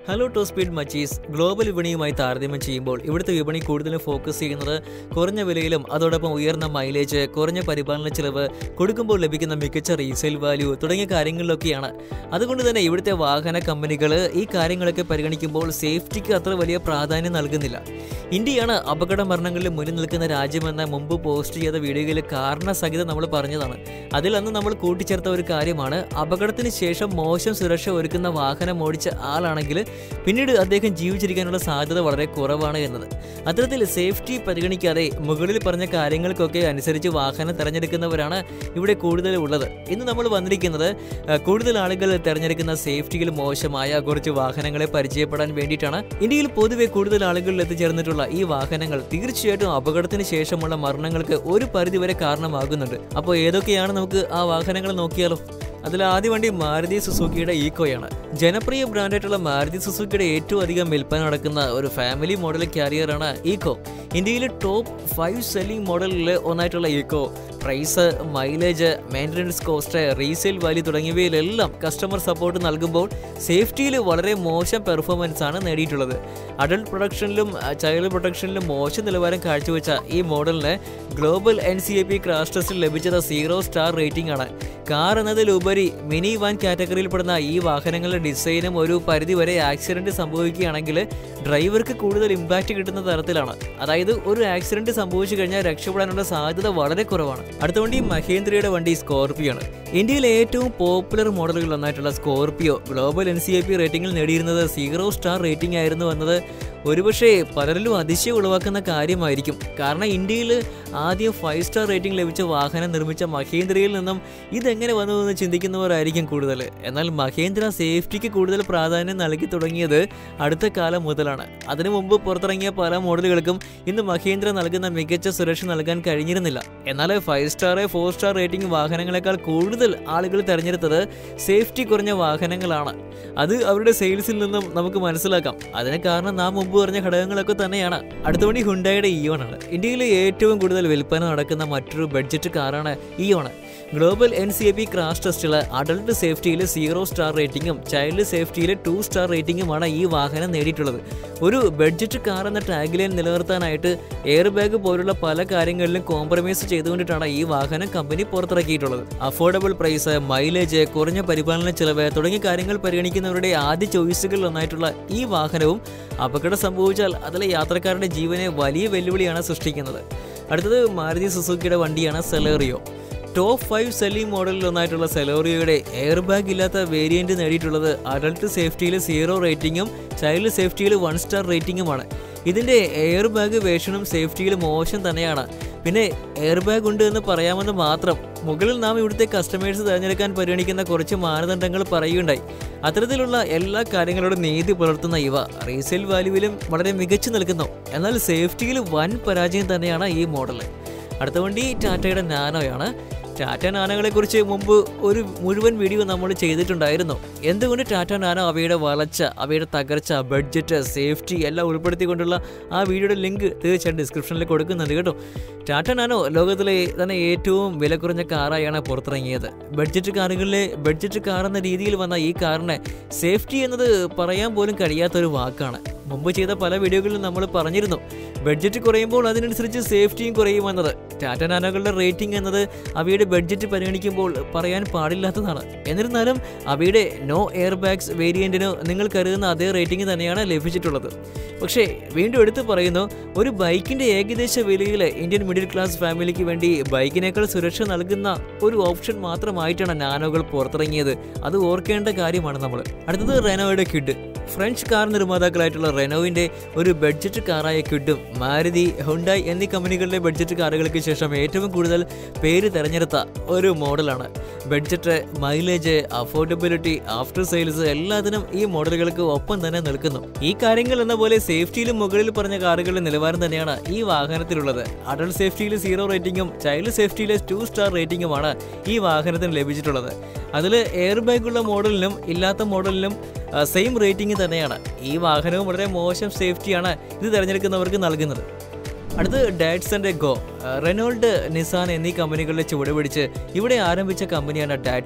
hello top speed മച്ചീസ് global വിപണിയുമായി താരതമ്യം ചെയ്യുമ്പോൾ ഇവിടുത്തെ വിപണി കൂടുതലും ഫോക്കസ് ചെയ്യുന്നത് കുറഞ്ഞ വിലയിലും അതോടൊപ്പം ഉയർന്ന മൈലേജ് കുറഞ്ഞ പരിപാലന ചിലവ് കൊടുക്കുമ്പോൾ ലഭിക്കുന്ന മികച്ച റീസെയിൽ വാല്യൂ തുടങ്ങിയ കാര്യങ്ങളിലൊക്കെയാണ് അതുകൊണ്ട് തന്നെ ഇവിടുത്തെ വാഹന കമ്പനികൾ ഈ കാര്യങ്ങളൊക്കെ പരിഗണിക്കുമ്പോൾ സേഫ്റ്റിക്ക് അത്ര വലിയ പ്രാധാന്യം നൽകുന്നില്ല ഇന്ത്യയാണ് അപകട മരണങ്ങളിൽ മുന്നിൽ നിൽക്കുന്ന രാജ്യമെന്ന മുമ്പ് പോസ്റ്റ് ചെയ്ത വീഡിയോയിൽ കാരണസഹിതം നമ്മൾ പറഞ്ഞതാണ് അതിൽ അന്ന് നമ്മൾ കൂട്ടിച്ചേർത്ത ഒരു കാര്യമാണ് അപകടത്തിന് ശേഷം മോശം സുരക്ഷ ഒരുക്കുന്ന വാഹനം ഓടിച്ച ആളാണെങ്കിൽ പിന്നീട് അദ്ദേഹം ജീവിച്ചിരിക്കാനുള്ള സാധ്യത വളരെ കുറവാണ് എന്നത് അത്തരത്തിൽ സേഫ്റ്റി പരിഗണിക്കാതെ മുകളിൽ പറഞ്ഞ കാര്യങ്ങൾക്കൊക്കെ അനുസരിച്ച് വാഹനം തിരഞ്ഞെടുക്കുന്നവരാണ് ഇവിടെ കൂടുതൽ ഉള്ളത് ഇന്ന് നമ്മൾ വന്നിരിക്കുന്നത് ആ, കൂടുതൽ ആളുകൾ തിരഞ്ഞെടുക്കുന്ന സേഫ്റ്റിയിൽ മോശമായ കുറച്ച് വാഹനങ്ങളെ പരിചയപ്പെടാൻ വേണ്ടിയിട്ടാണ് ഇന്ത്യയിൽ പൊതുവെ കൂടുതൽ ആളുകളിൽ എത്തിച്ചേർന്നിട്ടുള്ള ഈ വാഹനങ്ങൾ തീർച്ചയായിട്ടും അപകടത്തിന് ശേഷമുള്ള മരണങ്ങൾക്ക് ഒരു പരിധിവരെ കാരണമാകുന്നുണ്ട് അപ്പോൾ ഏതൊക്കെയാണ് നമുക്ക് ആ വാഹനങ്ങൾ നോക്കിയാലോ അതിൽ ആദ്യ വണ്ടി മാരുതി സുസുക്കിയുടെ ഈക്കോയാണ് ജനപ്രിയ ബ്രാൻഡായിട്ടുള്ള മാരുതി സുസുക്കിയുടെ ഏറ്റവും അധികം വിൽപ്പന നടക്കുന്ന ഒരു ഫാമിലി മോഡൽ ക്യാരിയറാണ് ഈക്കോ ഇന്ത്യയിലെ ടോപ്പ് ഫൈവ് സെല്ലിംഗ് മോഡലിൽ ഒന്നായിട്ടുള്ള Eeco price mileage maintenance cost resale value തുടങ്ങിയവയിലെല്ലാം കസ്റ്റമർ സപ്പോർട്ട് നൽകുമ്പോൾ സേഫ്റ്റിയിൽ വളരെ മോശം പെർഫോമൻസ് ആണ് നേടിയിട്ടുള്ളത് അഡൾട്ട് പ്രൊഡക്ഷനിലും ചൈൽഡ് പ്രൊട്ടക്ഷനിലും മോശം നിലവാരം കാഴ്ചവെച്ച ഈ മോഡലിന് global N C A P crash ടെസ്റ്റിൽ ലഭിച്ചത് സീറോ സ്റ്റാർ റേറ്റിംഗ് ആണ് കാർ എന്നതിലുപരി മിനി വാൻ കാറ്റഗറിയിൽപ്പെടുന്ന ഈ വാഹനങ്ങളുടെ ഡിസൈനും ഒരു പരിധിവരെ ആക്സിഡന്റ് സംഭവിക്കുകയാണെങ്കിൽ ഡ്രൈവർക്ക് കൂടുതൽ ഇമ്പാക്റ്റ് കിട്ടുന്ന തരത്തിലാണ് അതായത് ഒരു ആക്സിഡന്റ് സംഭവിച്ചു കഴിഞ്ഞാൽ രക്ഷപ്പെടാനുള്ള സാധ്യത വളരെ കുറവാണ് അടുത്ത വണ്ടി മഹേന്ദ്രയുടെ വണ്ടി സ്കോർപിയോ ആണ് ഇന്ത്യയിലെ ഏറ്റവും പോപ്പുലർ മോഡലുകൾ ഒന്നായിട്ടുള്ള Scorpio global N C I P റേറ്റിംഗിൽ നേടിയിരുന്നത് സീറോ സ്റ്റാർ റേറ്റിംഗ് ആയിരുന്നു എന്നത് ഒരുപക്ഷെ പലരിലും അതിശയം ഉളവാക്കുന്ന കാര്യമായിരിക്കും കാരണം ഇന്ത്യയിൽ ആദ്യം ഫൈവ് സ്റ്റാർ റേറ്റിംഗ് ലഭിച്ച വാഹനം നിർമ്മിച്ച മഹേന്ദ്രയിൽ നിന്നും ഇതെങ്ങനെ വന്നു എന്ന് ചിന്തിക്കുന്നവരായിരിക്കും കൂടുതൽ എന്നാൽ മഹേന്ദ്ര സേഫ്റ്റിക്ക് കൂടുതൽ പ്രാധാന്യം നൽകി തുടങ്ങിയത് അടുത്ത കാലം മുതലാണ് അതിനു മുമ്പ് പുറത്തിറങ്ങിയ പല മോഡലുകൾക്കും ഇന്ന് മഹേന്ദ്ര നൽകുന്ന മികച്ച സുരക്ഷ നൽകാൻ കഴിഞ്ഞിരുന്നില്ല എന്നാൽ five star four star rating വാഹനങ്ങളെക്കാൾ കൂടുതൽ ആളുകൾ തിരഞ്ഞെടുത്തത് സേഫ്റ്റി കുറഞ്ഞ വാഹനങ്ങളാണ് അത് അവരുടെ സെയിൽസിൽ നിന്നും നമുക്ക് മനസ്സിലാക്കാം അതിന് കാരണം നാം മുമ്പ് പറഞ്ഞ ഘടകങ്ങളൊക്കെ തന്നെയാണ് അടുത്ത വണ്ടി ഹുണ്ടായുടെ ഇയോൺ ആണ് ഇന്ത്യയിലെ ഏറ്റവും കൂടുതൽ വിൽപ്പന നടക്കുന്ന മറ്റൊരു ബഡ്ജറ്റ് കാറാണ് Eon global N C A P crash ടെസ്റ്റിൽ അഡൾട്ട് സേഫ്റ്റിയിൽ സീറോ സ്റ്റാർ റേറ്റിംഗും ചൈൽഡ് സേഫ്റ്റിയിൽ ടു സ്റ്റാർ റേറ്റിംഗുമാണ് ഈ വാഹനം നേടിയിട്ടുള്ളത് ഒരു ബഡ്ജറ്റ് കാർ എന്ന ടാഗ്ലൈൻ നിലനിർത്താനായിട്ട് എയർ ബാഗ് പോലുള്ള പല കാര്യങ്ങളിലും കോംപ്രമൈസ് ചെയ്തുകൊണ്ടിട്ടാണ് ഈ വാഹനം കമ്പനി പുറത്തിറക്കിയിട്ടുള്ളത് അഫോർഡബിൾ പ്രൈസ് മൈലേജ് കുറഞ്ഞ പരിപാലന ചെലവ് തുടങ്ങിയ കാര്യങ്ങൾ പരിഗണിക്കുന്നവരുടെ ആദ്യ ചോയ്സുകളിൽ ഒന്നായിട്ടുള്ള ഈ വാഹനവും അപകടം സംഭവിച്ചാൽ അതിലെ യാത്രക്കാരുടെ ജീവനെ വലിയ വെല്ലുവിളിയാണ് സൃഷ്ടിക്കുന്നത് അടുത്തത് മാരുതി സുസുക്കിയുടെ വണ്ടിയാണ് സെലേറിയോ ടോപ്പ് ഫൈവ് സെല്ലിംഗ് മോഡലിൽ ഒന്നായിട്ടുള്ള സെലോറിയോയുടെ എയർ ബാഗ് ഇല്ലാത്ത വേരിയന്റ് നേടിയിട്ടുള്ളത് അഡൾട്ട് സേഫ്റ്റിയിൽ സീറോ റേറ്റിംഗും ചൈൽഡ് സേഫ്റ്റിയിൽ വൺ സ്റ്റാർ റേറ്റിംഗുമാണ് ഇതിൻ്റെ എയർ ബാഗ് വേഷനും സേഫ്റ്റിയിൽ മോശം തന്നെയാണ് പിന്നെ എയർ ബാഗ് ഉണ്ട് എന്ന് പറയാമെന്ന് മാത്രം മുകളിൽ നാം ഇവിടുത്തെ കസ്റ്റമേഴ്സ് തിരഞ്ഞെടുക്കാൻ പരിഗണിക്കുന്ന കുറച്ച് മാനദണ്ഡങ്ങൾ പറയുകയുണ്ടായി അത്തരത്തിലുള്ള എല്ലാ കാര്യങ്ങളോടും നീതി പുലർത്തുന്ന ഇവ റീസെയിൽ വാല്യൂവിലും വളരെ മികച്ചു നിൽക്കുന്നു എന്നാൽ സേഫ്റ്റിയിൽ വൻ പരാജയം തന്നെയാണ് ഈ മോഡൽ അടുത്ത വണ്ടി ടാറ്റയുടെ നാനോയാണ് ടാറ്റ നാനോകളെ കുറിച്ച് മുമ്പ് ഒരു മുഴുവൻ വീഡിയോ നമ്മൾ ചെയ്തിട്ടുണ്ടായിരുന്നു എന്തുകൊണ്ട് ടാറ്റ നാനോ അവയുടെ വളർച്ച അവയുടെ തകർച്ച ബഡ്ജറ്റ് സേഫ്റ്റി എല്ലാം ഉൾപ്പെടുത്തിക്കൊണ്ടുള്ള ആ വീഡിയോയുടെ ലിങ്ക് തീർച്ചയായിട്ടും ഡിസ്ക്രിപ്ഷനിൽ കൊടുക്കുന്നുണ്ട് കേട്ടോ ടാറ്റ നാനോ ലോകത്തിലെ തന്നെ ഏറ്റവും വില കുറഞ്ഞ കാറായാണ് പുറത്തിറങ്ങിയത് ബഡ്ജറ്റ് കാറുകളിലെ ബഡ്ജറ്റ് കാർ എന്ന രീതിയിൽ വന്ന ഈ കാറിന് സേഫ്റ്റി എന്നത് പറയാൻ പോലും കഴിയാത്തൊരു വാക്കാണ് മുമ്പ് ചെയ്ത പല വീഡിയോകളിലും നമ്മൾ പറഞ്ഞിരുന്നു ബഡ്ജറ്റ് കുറയുമ്പോൾ അതിനനുസരിച്ച് സേഫ്റ്റിയും കുറയുമെന്നത് ടാറ്റ നാനോകളുടെ റേറ്റിംഗ് എന്നത് അവയുടെ ബഡ്ജറ്റ് പരിഗണിക്കുമ്പോൾ പറയാൻ പാടില്ലാത്തതാണ് എന്നിരുന്നാലും അവയുടെ നോ എയർ ബാഗ്സ് വേരിയന്റിന് നിങ്ങൾ കരുതുന്ന അതേ റേറ്റിംഗ് തന്നെയാണ് ലഭിച്ചിട്ടുള്ളത് പക്ഷേ വീണ്ടും എടുത്തു പറയുന്നു ഒരു ബൈക്കിന്റെ ഏകദേശ വിലയിൽ ഇന്ത്യൻ മിഡിൽ ക്ലാസ് ഫാമിലിക്ക് വേണ്ടി ബൈക്കിനേക്കാൾ സുരക്ഷ നൽകുന്ന ഒരു ഓപ്ഷൻ മാത്രമായിട്ടാണ് നാനോകൾ പുറത്തിറങ്ങിയത് അത് ഓർക്കേണ്ട കാര്യമാണ് നമ്മൾ അടുത്തത് റെനോയുടെ കിഡ് ഫ്രഞ്ച് കാർ നിർമ്മാതാക്കളായിട്ടുള്ള റെനോവിന്റെ ഒരു ബഡ്ജറ്റ് കാറായ കിഡും മാരുതി ഹുണ്ടായി എന്നീ കമ്പനികളുടെ ബഡ്ജറ്റ് കാറുകൾക്ക് ശേഷം ഏറ്റവും കൂടുതൽ പേര് തെരഞ്ഞെടുത്ത ഒരു മോഡലാണ് budget mileage affordability after sales എല്ലാത്തിനും ഈ മോഡലുകൾക്ക് ഒപ്പം തന്നെ നിൽക്കുന്നു ഈ കാര്യങ്ങൾ എന്ന പോലെ സേഫ്റ്റിയിലും മുകളിൽ പറഞ്ഞ കാറുകളുടെ നിലവാരം തന്നെയാണ് ഈ വാഹനത്തിലുള്ളത് അഡൾട്ട് സേഫ്റ്റിയിൽ സീറോ റേറ്റിംഗും ചൈൽഡ് സേഫ്റ്റിയിലെ ടു സ്റ്റാർ റേറ്റിംഗുമാണ് ഈ വാഹനത്തിന് ലഭിച്ചിട്ടുള്ളത് അതിൽ എയർ ബാഗുള്ള മോഡലിനും ഇല്ലാത്ത മോഡലിനും സെയിം റേറ്റിംഗ് തന്നെയാണ് ഈ വാഹനവും വളരെ മോശം സേഫ്റ്റിയാണ് ഇത് തിരഞ്ഞെടുക്കുന്നവർക്ക് നൽകുന്നത് അടുത്ത് ഡാറ്റ്സന്റെ ഗോ റെനോൾഡ് നിസാൻ എന്നീ കമ്പനികളുടെ ചുവട് പിടിച്ച് ഇവിടെ ആരംഭിച്ച കമ്പനിയാണ് ഡാറ്റ്സൺ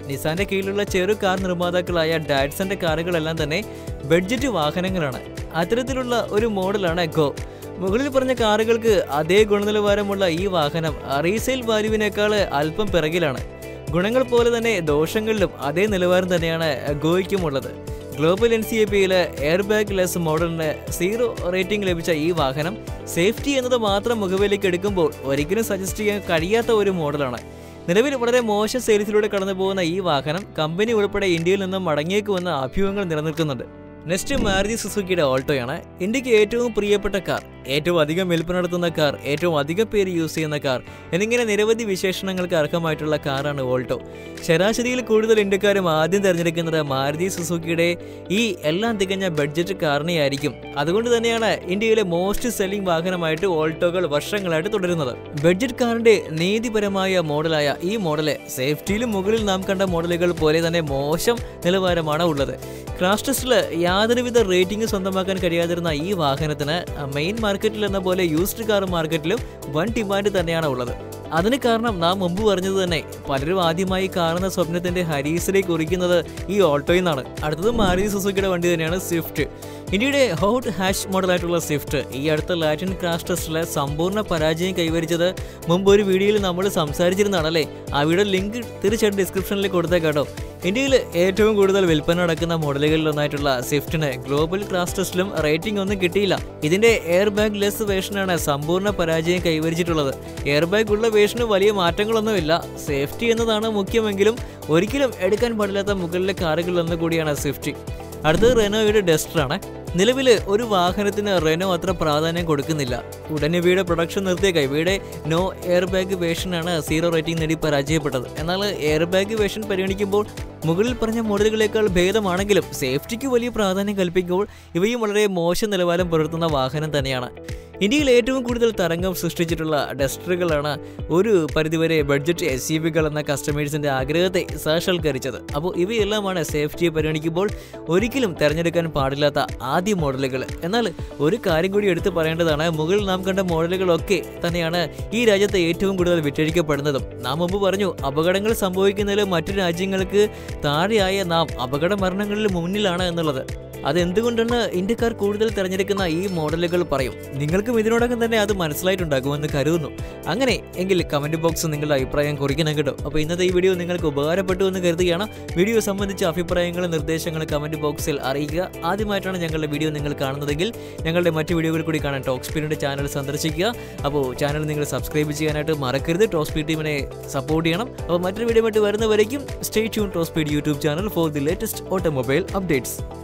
നിസാന്റെ കീഴിലുള്ള ചെറു കാർ നിർമ്മാതാക്കളായ ഡാറ്റ്സന്റെ കാറുകളെല്ലാം തന്നെ ബഡ്ജറ്റ് വാഹനങ്ങളാണ് അത്തരത്തിലുള്ള ഒരു മോഡലാണ് ഗോ മുകളിൽ പറഞ്ഞ കാറുകൾക്ക് അതേ ഗുണനിലവാരമുള്ള ഈ വാഹനം റീസെയിൽ വാല്യുവിനേക്കാൾ അല്പം പിറകിലാണ് ഗുണങ്ങൾ പോലെ തന്നെ ദോഷങ്ങളിലും അതേ നിലവാരം തന്നെയാണ് ഗോയ്ക്കുമുള്ളത് ഗ്ലോബൽ എൻ സി എ പിയിലെ എയർ ബാഗ് ലെസ് മോഡലിന് സീറോ റേറ്റിംഗ് ലഭിച്ച ഈ വാഹനം സേഫ്റ്റി എന്നത് മാത്രം മുഖവിലേക്ക് എടുക്കുമ്പോൾ ഒരിക്കലും സജസ്റ്റ് ചെയ്യാൻ കഴിയാത്ത ഒരു മോഡലാണ് നിലവിൽ വളരെ മോശം സെയിൽസിലൂടെ കടന്നു പോകുന്ന ഈ വാഹനം കമ്പനി ഉൾപ്പെടെ ഇന്ത്യയിൽ നിന്നും മടങ്ങിയേക്കുമെന്ന അഭ്യൂഹങ്ങൾ നിലനിൽക്കുന്നുണ്ട് നെക്സ്റ്റ് മാരുതി സുസുക്കിയുടെ ഓൾട്ടോയാണ് ഇന്ത്യക്ക് ഏറ്റവും പ്രിയപ്പെട്ട കാർ ഏറ്റവും അധികം വിൽപ്പന നടത്തുന്ന കാർ ഏറ്റവും അധികം പേര് യൂസ് ചെയ്യുന്ന കാർ എന്നിങ്ങനെ നിരവധി വിശേഷണങ്ങൾക്ക് അർഹമായിട്ടുള്ള കാറാണ് ഓൾട്ടോ ശരാശരിയിൽ കൂടുതൽ ഇന്ത്യക്കാരും ആദ്യം തിരഞ്ഞെടുക്കുന്നത് മാരുതി സുസുക്കിയുടെ ഈ എല്ലാം തികഞ്ഞ ബഡ്ജറ്റ് കാറിനെയായിരിക്കും അതുകൊണ്ട് തന്നെയാണ് ഇന്ത്യയിലെ മോസ്റ്റ് സെല്ലിംഗ് വാഹനമായിട്ട് ഓൾട്ടോകൾ വർഷങ്ങളായിട്ട് തുടരുന്നത് ബഡ്ജറ്റ് കാറിന്റെ നീതിപരമായ മോഡലായ ഈ മോഡല് സേഫ്റ്റിയിലും മുകളിൽ നാം കണ്ട മോഡലുകൾ പോലെ തന്നെ മോശം നിലവാരമാണ് ഉള്ളത് ക്രാഷ് ടെസ്റ്റിൽ യാതൊരുവിധ റേറ്റിംഗ് സ്വന്തമാക്കാൻ കഴിയാതിരുന്ന ഈ വാഹനത്തിന് മെയിൻ മാർക്കറ്റിൽ എന്ന പോലെ യൂസ്ഡ് കാർ മാർക്കറ്റിലും വൻ ഡിമാൻഡ് തന്നെയാണ് ഉള്ളത് അതിന് കാരണം നാം മുമ്പ് പറഞ്ഞത് തന്നെ പലരും ആദ്യമായി കാണുന്ന സ്വപ്നത്തിന്റെ ഹരീസിലേക്ക് കുറിക്കുന്നത് ഈ ഓൾട്ടോയിൽ നിന്നാണ് അടുത്തത് മാരുതി സുസുക്കിയുടെ വണ്ടി തന്നെയാണ് സ്വിഫ്റ്റ് ഇന്ത്യയുടെ ഹോട്ട് ഹാഷ് മോഡലായിട്ടുള്ള സ്വിഫ്റ്റ് ഈ അടുത്ത ലാറ്റിൻ ക്രാഷ് ടെസ്റ്റിലെ സമ്പൂർണ്ണ പരാജയം കൈവരിച്ചത് മുമ്പ് ഒരു വീഡിയോയിൽ നമ്മൾ സംസാരിച്ചിരുന്നതാണല്ലേ ആ വീഡിയോ ലിങ്ക് തീർച്ചയായിട്ടും ഡിസ്ക്രിപ്ഷനിൽ കൊടുത്തേക്കാട്ടോ ഇന്ത്യയിൽ ഏറ്റവും കൂടുതൽ വിൽപ്പന നടക്കുന്ന മോഡലുകളിലൊന്നായിട്ടുള്ള സ്വിഫ്റ്റിന് ഗ്ലോബൽ ക്രാഷ് ടെസ്റ്റിലും റേറ്റിംഗ് ഒന്നും കിട്ടിയില്ല ഇതിന്റെ എയർ ബാഗ് ലെസ് വേഷനാണ് സമ്പൂർണ്ണ പരാജയം കൈവരിച്ചിട്ടുള്ളത് എയർ ബാഗ് ഉള്ള വേഷന് വലിയ മാറ്റങ്ങളൊന്നുമില്ല സേഫ്റ്റി എന്നതാണ് മുഖ്യമെങ്കിലും ഒരിക്കലും എടുക്കാൻ പാടില്ലാത്ത മുകളിലെ കാറുകളിലൊന്നു കൂടിയാണ് സ്വിഫ്റ്റ് അടുത്തത് റെനോയുടെ ഡസ്റ്ററാണ് നിലവിൽ ഒരു വാഹനത്തിന് റെനോ അത്ര പ്രാധാന്യം കൊടുക്കുന്നില്ല ഉടൻ ഇവയുടെ പ്രൊഡക്ഷൻ നിർത്തിയേക്കാം ഇവയുടെ നോ എയർ ബാഗ് വേഷനാണ് സീറോ റേറ്റിംഗ് നേടി പരാജയപ്പെട്ടത് എന്നാൽ എയർ ബാഗ് വേഷൻ പരിഗണിക്കുമ്പോൾ മുകളിൽ പറഞ്ഞ മോഡലുകളേക്കാൾ ഭേദമാണെങ്കിലും സേഫ്റ്റിക്ക് വലിയ പ്രാധാന്യം കൽപ്പിക്കുമ്പോൾ ഇവയും വളരെ മോശം നിലവാരം പുലർത്തുന്ന വാഹനം തന്നെയാണ് ഇന്ത്യയിൽ ഏറ്റവും കൂടുതൽ തരംഗം സൃഷ്ടിച്ചിട്ടുള്ള ഡസ്റ്ററുകളാണ് ഒരു പരിധിവരെ ബഡ്ജറ്റ് എസ് യു വികൾ എന്ന കസ്റ്റമേഴ്സിന്റെ ആഗ്രഹത്തെ സാക്ഷാത്കരിച്ചത് അപ്പോൾ ഇവയെല്ലാമാണ് സേഫ്റ്റിയെ പരിഗണിക്കുമ്പോൾ ഒരിക്കലും തിരഞ്ഞെടുക്കാൻ പാടില്ലാത്ത ആദ്യ മോഡലുകൾ എന്നാൽ ഒരു കാര്യം കൂടി എടുത്തു പറയേണ്ടതാണ് മുകളിൽ നാം കണ്ട മോഡലുകളൊക്കെ തന്നെയാണ് ഈ രാജ്യത്തെ ഏറ്റവും കൂടുതൽ വിറ്റഴിക്കപ്പെടുന്നതും നാം മുമ്പ് പറഞ്ഞു അപകടങ്ങൾ സംഭവിക്കുന്നതിൽ മറ്റു രാജ്യങ്ങൾക്ക് താഴെയായ നാം അപകട മരണങ്ങളിൽ മുന്നിലാണ് എന്നുള്ളത് അതെന്തുകൊണ്ടാണ് ഇന്ത്യക്കാർ കൂടുതൽ തിരഞ്ഞെടുക്കുന്ന ഈ മോഡലുകൾ പറയും നിങ്ങൾക്കും ഇതിനോടകം തന്നെ അത് മനസ്സിലായിട്ടുണ്ടാകുമെന്ന് കരുതുന്നു അങ്ങനെ എങ്കിൽ കമന്റ് ബോക്സ് നിങ്ങളുടെ അഭിപ്രായം കുറിക്കണം കേട്ടോ അപ്പോൾ ഇന്നത്തെ ഈ വീഡിയോ നിങ്ങൾക്ക് ഉപകാരപ്പെട്ടു എന്ന് കരുതുകയാണ് വീഡിയോ സംബന്ധിച്ച അഭിപ്രായങ്ങളും നിർദ്ദേശങ്ങളും കമന്റ് ബോക്സിൽ അറിയിക്കുക ആദ്യമായിട്ടാണ് ഞങ്ങളുടെ വീഡിയോ നിങ്ങൾ കാണുന്നതെങ്കിൽ ഞങ്ങളുടെ മറ്റ് വീഡിയോകൾ കൂടി കാണാൻ ടോക്ക് സ്പീഡിൻ്റെ ചാനൽ സന്ദർശിക്കുക അപ്പോൾ ചാനൽ നിങ്ങൾ സബ്സ്ക്രൈബ് ചെയ്യാനായിട്ട് മറക്കരുത് ടോപ്പ് സ്പീഡ് ടീമിനെ സപ്പോർട്ട് ചെയ്യണം അപ്പോൾ മറ്റൊരു വീഡിയോ ആയിട്ട് വരുന്നവരേക്കും stay tune top speed YouTube channel for the latest automobile updates